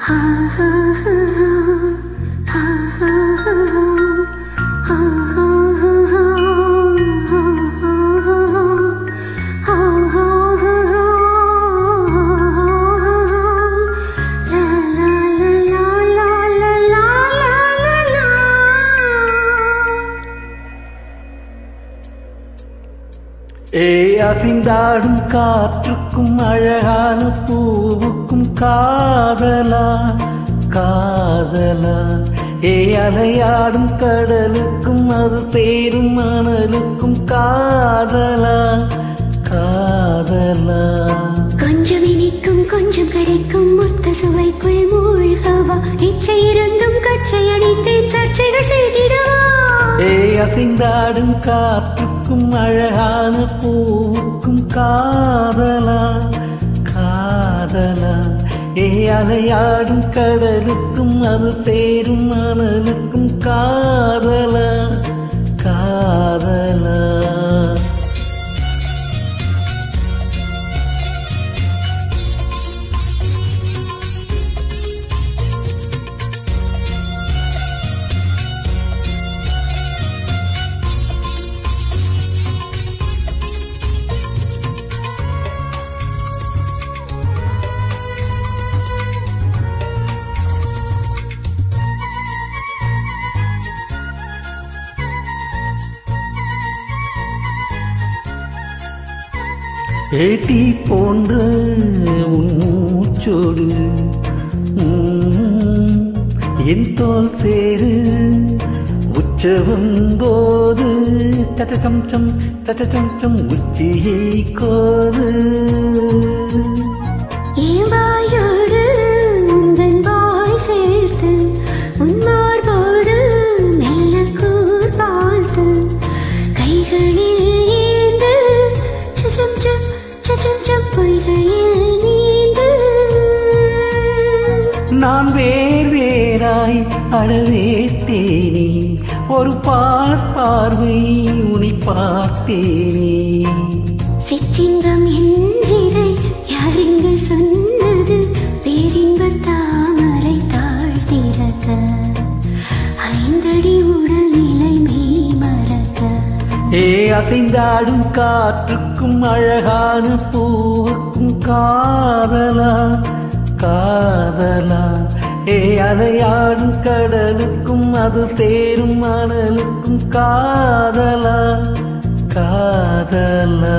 ஏ அசிந்தாடும் காற்றுக்கும் அழகான பூவுக்கும் காதலா காதலா ஏ அலையாடும் கடலுக்கும் அது சேரும் மணலுக்கும் காதலா காதலா கொஞ்சம் இனிக்கும் கொஞ்சம் கரைக்கும் மொத்த சுவைக்குள் மூழ்கவா இச்சை இருந்தும் கச்சை அடித்தேன் சர்ச்சைகள் செய்திடவா ஏ அசைந்தாடும் காற்றுக்கும் அழகான பூவுக்கும் காதலா காதலா ஏ அலையாடும் கடலுக்கும் அது சேரும் மணலுக்கும் காதலா காதலா ஏட்டி போன்ற உன் மூச்சோடு உம், என் தோல் சேரு உற்சவம் போது தட்டச்சம் சம் தட்டச்சம் சம் உச்சியை கோது என் வாயோடு உந்தன் வாய் சேர்த்து உன் மார்போடு மெல்ல கூர் பார்த்து கைகளில் ஏந்து சச்சம் சம் சச்சம் சம் பொய்கையில் நீந்து நான் வேர் வேறாய் அடவேட்டேனே ஒரு பார்ப்பார்வை உன்னை பார்த்தேனே சிற்றின்பம் என்றிதை யாரிங்கு சொன்னது பேரின்ப தாமரை தாழ்த்திறக்க ஐந்தடி உடல் நிலை மெய் மறக்க ஏ அசைந்தாடும் காற்றுக்கும் அழகான பூவுக்கும் காதலா காதலா ஏ அலையாடும் கடலுக்கும் அது சேரும் மணலுக்கும் காதலா காதலா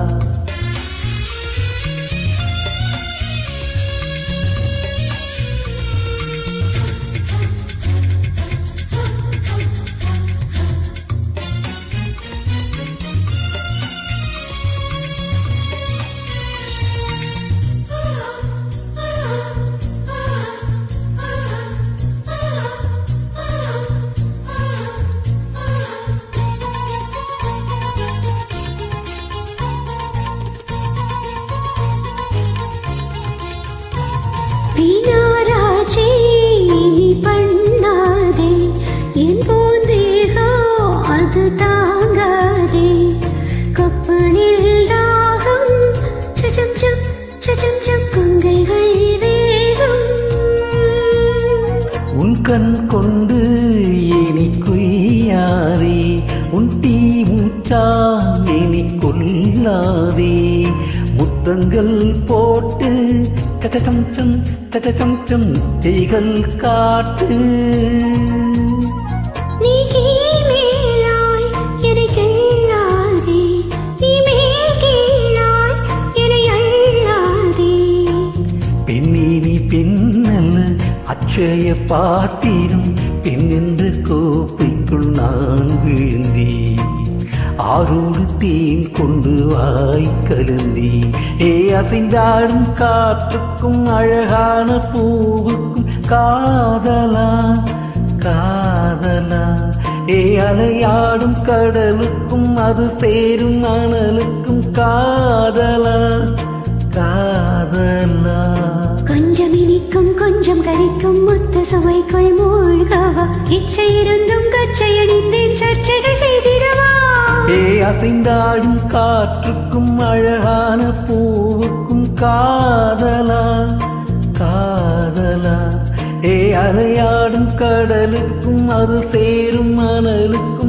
வீணாராஜே நீ பண்ணாதே என் போந்தேகோ அது தாங்காதே கப்பலில் தாகம் சச்சம் சம் சச்சம் சம் கொங்கைகள் வேகம் உன் கண் கொண்டு ஏனி குய்யாதே உன் தீ மூச்சா ஏனி கொல்லாதே முத்தங்கள் போட்டு தட்டச்சம் சம் தட்டச்சம் சம் செய்கள் காட்டு நீ கீழ்மேலாய் என்னை கிள்ளாதே நீ மேல் கீழாய் என்னை அள்ளாதே பெண்ணினி பெண்ணல்ல அச்சய பாத்திரம் பெண் என்ற கோப்பைக்குள் நான் விழுந்தி ஆரோடு தேன் கொண்டு வாய் கலந்தி ஏ அசைந்தாடும் காற்றுக்கும் அழகான பூவுக்கும் காதலா காதலா ஏ அலையாடும் கடலுக்கும் அது சேரும் மணலுக்கும் காதலா காதலா கொஞ்சம் இனிக்கும் கொஞ்சம் கரிக்கும் மொத்த சுவைக்குள் மூழ்கவா இச்சை இருந்தும் கச்சை அடித்தேன் சர்ச்சைகள் செய்திடவா ஏ அசைந்தாடும் காற்றுக்கும் அழகான பூவுக்கும் காதலா காதலா ஏ அலையாடும் கடலுக்கும் அது சேரும் மணலுக்கும்